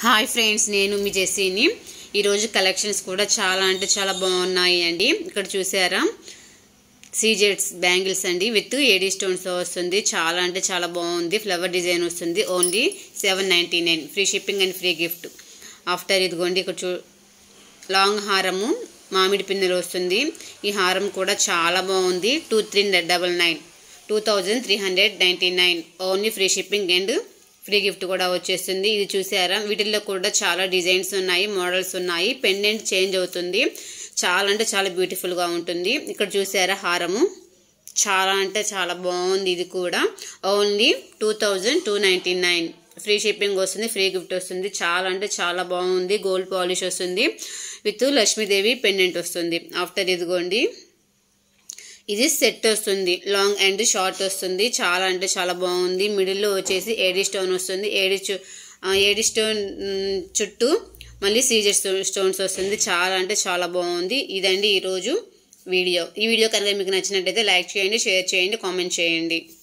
hi friends నేను మీ జెస్సీని ఈరోజు collections కూడా చాలా అంటే చాలా బాగున్నాయి అండి ఇక్కడ చూసారా సీజెట్స్ బ్యాంగిల్స్ అండి విత్ ఏడీ స్టోన్స్ వస్తుంది చాలా అంటే చాలా బాగుంది ఫ్లవర్ డిజైన్ వస్తుంది only seven ninety nine free shipping and free gift after ఇదిగోండి ఇక్కడ చూ లాంగ్ హారము మామిడి పిన్నెలు వస్తుంది ఈ హారం కూడా చాలా బాగుంది two three double nine two thousand three hundred ninety nine only free shipping and free gift కూడా వచ్చేస్తుంది ఇది చూసారా వీటిల్లో కూడా చాలా డిజైన్స్ ఉన్నాయి మోడల్స్ ఉన్నాయి పెండెంట్ చేంజ్ అవుతుంది చాలా అంటే చాలా బ్యూటిఫుల్గా ఉంటుంది ఇక్కడ చూసారా హారము చాలా అంటే చాలా బాగుంది ఇది కూడా only two thousand two ninety nine free shipping వస్తుంది ఫ్రీ గిఫ్ట్ వస్తుంది చాలా అంటే చాలా బాగుంది గోల్డ్ పాలిష్ వస్తుంది విత్ లక్ష్మీదేవి పెండెంట్ వస్తుంది ఆఫ్టర్ ఇదిగోండి ఇది సెట్ వస్తుంది లాంగ్ అండ్ షార్ట్ వస్తుంది చాలా అంటే చాలా బాగుంది మిడిల్లో వచ్చేసి ఏడీ స్టోన్ వస్తుంది ఏడీ చు ఆ, ఏడీ స్టోన్ మ్, చుట్టూ మళ్ళీ సీజర్ స్టోన్స్ వస్తుంది చాలా అంటే చాలా బాగుంది ఇదండి ఈరోజు వీడియో ఈ వీడియో కనుక మీకు నచ్చినట్టయితే లైక్ చేయండి షేర్ చేయండి కామెంట్ చేయండి